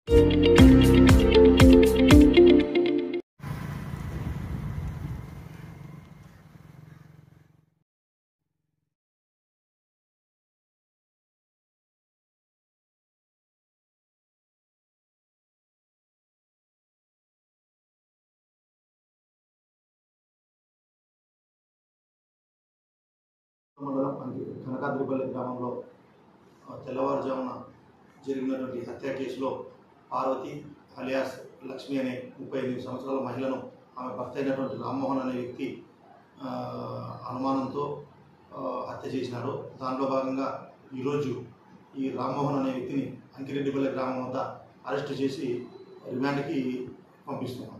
మండలం అంకి కనకాద్రిపల్లి గ్రామంలో ఆ, తెల్లవారుజామున జరిగినటువంటి హత్య కేసులో పార్వతి అలియాస్ లక్ష్మి అనే ముప్పై ఎనిమిది సంవత్సరాల మహిళను ఆమె భర్త అయినటువంటి రామ్మోహన్ అనే వ్యక్తి ఆ, అనుమానంతో ఆ, హత్య చేసినారు దానిలో భాగంగా ఈరోజు ఈ రామ్మోహన్ అనే వ్యక్తిని అంకిరెడ్డిపల్లి గ్రామం వద్ద అరెస్ట్ చేసి రిమాండ్కి పంపిస్తున్నాం